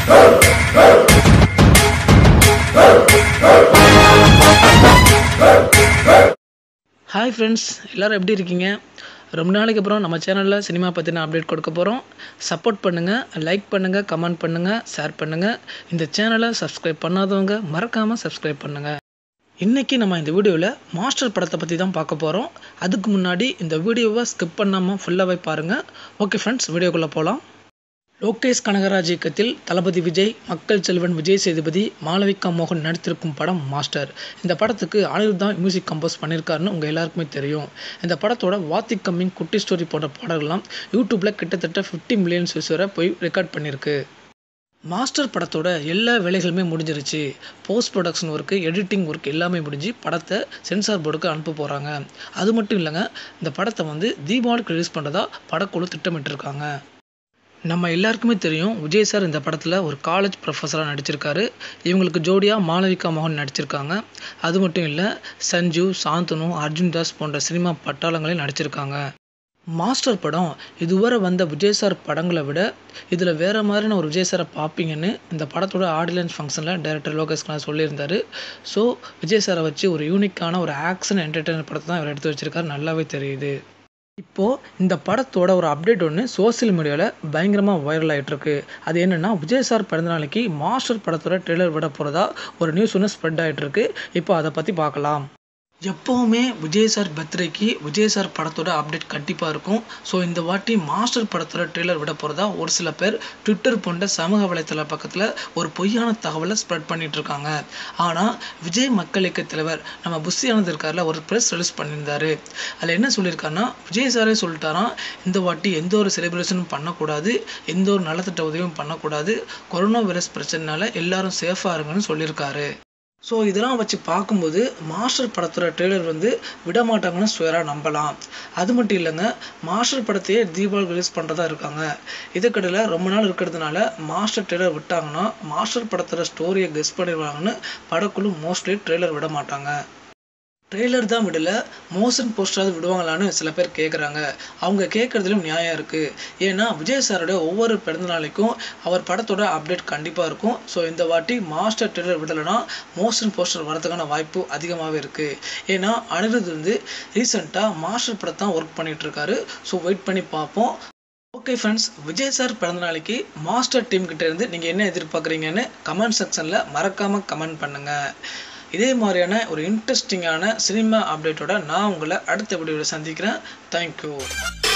hi friends எல்லோரும் எப்படி இருக்கீங்க ரொம்ப நாளைக்கு அப்புறம் நம்ம சேனலில் சினிமா பற்றின அப்டேட் கொடுக்க போகிறோம் சப்போர்ட் பண்ணுங்கள் லைக் பண்ணுங்கள் கமெண்ட் பண்ணுங்கள் ஷேர் பண்ணுங்கள் இந்த சேனலை சப்ஸ்கிரைப் பண்ணாதவங்க மறக்காமல் சப்ஸ்கிரைப் பண்ணுங்கள் இன்றைக்கி நம்ம இந்த வீடியோவில் மாஸ்டர் படத்தை பற்றி தான் பார்க்க போகிறோம் அதுக்கு முன்னாடி இந்த வீடியோவை ஸ்கிப் பண்ணாமல் ஃபுல்லாகவே பாருங்கள் ஓகே ஃப்ரெண்ட்ஸ் வீடியோக்குள்ளே போகலாம் லோகேஷ் கனகராஜ் இயக்கத்தில் தளபதி விஜய் மக்கள் செல்வன் விஜய் சேதுபதி மாளவிகா மோகன் நடித்திருக்கும் படம் மாஸ்டர் இந்த படத்துக்கு அனிருத் தான் மியூசிக் கம்போஸ் பண்ணியிருக்காருன்னு உங்கள் எல்லாருக்குமே தெரியும் இந்த படத்தோட வாத்தி கம்மிங் குட்டி ஸ்டோரி போன்ற பாடல்கள்லாம் யூடியூப்பில் கிட்டத்தட்ட ஃபிஃப்டி மில்லியன்ஸ் வியூஸ் வரை போய் ரெக்கார்ட் பண்ணியிருக்கு மாஸ்டர் படத்தோட எல்லா வேலைகளுமே முடிஞ்சிருச்சு post production work editing work எல்லாமே முடிஞ்சு படத்தை சென்சார் போர்டுக்கு அனுப்ப போகிறாங்க அது மட்டும் இல்லைங்க இந்த படத்தை வந்து தீபாவளிக்கு ரிலீஸ் பண்ணுறதா படக்குழு திட்டமிட்டிருக்காங்க நம்ம எல்லாருக்குமே தெரியும் விஜய் சார் இந்த படத்தில் ஒரு காலேஜ் ப்ரொஃபஸராக நடிச்சிருக்காரு இவங்களுக்கு ஜோடியாக மாளவிகா மோகன் நடிச்சிருக்காங்க அது மட்டும் இல்லை சஞ்சு சாந்தனு அர்ஜுன் தாஸ் போன்ற சினிமா பட்டாளங்களையும் நடிச்சிருக்காங்க மாஸ்டர் படம் இதுவரை வந்த விஜய் சார் படங்களை விட இதில் வேறு மாதிரியான ஒரு விஜய் சாரை பார்ப்பீங்கன்னு இந்த படத்தோட ஆடியன்ஸ் ஃபங்க்ஷனில் டைரக்டர் லோகேஷ் கனார் சொல்லியிருந்தார் ஸோ விஜய் சாரை வச்சு ஒரு யூனிக்கான ஒரு ஆக்ஷன் என்டர்டெய்னர் படத்தை தான் இவர் எடுத்து வச்சிருக்காரு நல்லாவே தெரியுது இப்போது இந்த படத்தோட ஒரு அப்டேட் ஒன்று சோசியல் மீடியாவில் பயங்கரமாக வைரல் ஆகிட்டுருக்கு அது என்னென்னா விஜய் சார் பிறந்த நாளைக்கு மாஸ்டர் படத்தோட ட்ரெய்லர் விட போகிறதா ஒரு நியூஸ் ஒன்று ஸ்ப்ரெட் ஆகிட்டுருக்கு இப்போ அதை பற்றி பார்க்கலாம் எப்போவுமே விஜய் சார் பர்த்டேக்கு விஜய் சார் படத்தோட அப்டேட் கண்டிப்பாக இருக்கும் ஸோ இந்த வாட்டி மாஸ்டர் படத்தோட ட்ரெய்லர் விட போகிறதா ஒரு சில பேர் ட்விட்டர் போன்ற சமூக வலைத்தள பக்கத்தில் ஒரு பொய்யான தகவலை ஸ்ப்ரெட் பண்ணிட்டு இருக்காங்க ஆனால் விஜய் மக்கள் இயக்க தலைவர் நம்ம புஷி ஆனந்த் இருக்கார்ல ஒரு ப்ரெஸ் ரிலீஸ் பண்ணியிருந்தாரு அதில் என்ன சொல்லியிருக்காருன்னா விஜய் சாரே சொல்லிட்டாராம் இந்த வாட்டி எந்த ஒரு செலிப்ரேஷனும் பண்ணக்கூடாது எந்த ஒரு நலத்திட்ட உதவியும் பண்ணக்கூடாது கொரோனா வைரஸ் பிரச்சனைனால எல்லாரும் சேஃபாக இருங்கன்னு சொல்லியிருக்காரு ஸோ இதெல்லாம் வச்சு பார்க்கும்போது மாஸ்டர் படத்தோட ட்ரெய்லர் வந்து விட மாட்டாங்கன்னு ஸ்வேராக நம்பலாம் அது மட்டும் இல்லைங்க மாஸ்டர் படத்தையே தீபாவளி ரிலீஸ் பண்ணுறதா இருக்காங்க இதுக்கடையில் ரொம்ப நாள் இருக்கிறதுனால மாஸ்டர் ட்ரெய்லர் விட்டாங்கன்னா மாஸ்டர் படத்தோட ஸ்டோரியை கெஸ் பண்ணிடுவாங்கன்னு படக்குழு மோஸ்ட்லி ட்ரெய்லர் விட மாட்டாங்க ட்ரெய்லர் தான் விடல மோஷன் போஸ்டராவது விடுவாங்களான்னு சில பேர் கேட்குறாங்க அவங்க கேட்குறதுலையும் நியாயம் இருக்குது ஏன்னா விஜய் சாரோட ஒவ்வொரு பிறந்த நாளைக்கும் அவர் படத்தோட அப்டேட் கண்டிப்பாக இருக்கும் ஸோ இந்த வாட்டி மாஸ்டர் ட்ரெய்லர் விடலைன்னா மோஷன் போஸ்டர் வரதுக்கான வாய்ப்பு அதிகமாகவே இருக்குது ஏன்னா அனிருத் வந்து ரீசெண்டாக மாஸ்டர் படத்தை தான் ஒர்க் பண்ணிட்டு இருக்காரு ஸோ வெயிட் பண்ணி பார்ப்போம் ஓகே ஃப்ரெண்ட்ஸ் விஜய் சார் பிறந்த நாளைக்கு மாஸ்டர் டீம் கிட்ட இருந்து நீங்கள் என்ன எதிர்பார்க்குறீங்கன்னு கமெண்ட் செக்ஷனில் மறக்காமல் கமெண்ட் பண்ணுங்கள் இதே மாதிரியான ஒரு இன்ட்ரெஸ்டிங்கான சினிமா அப்டேட்டோட நான் உங்களை அடுத்த வீடியோவில் சந்திக்கிறேன் தேங்க்யூ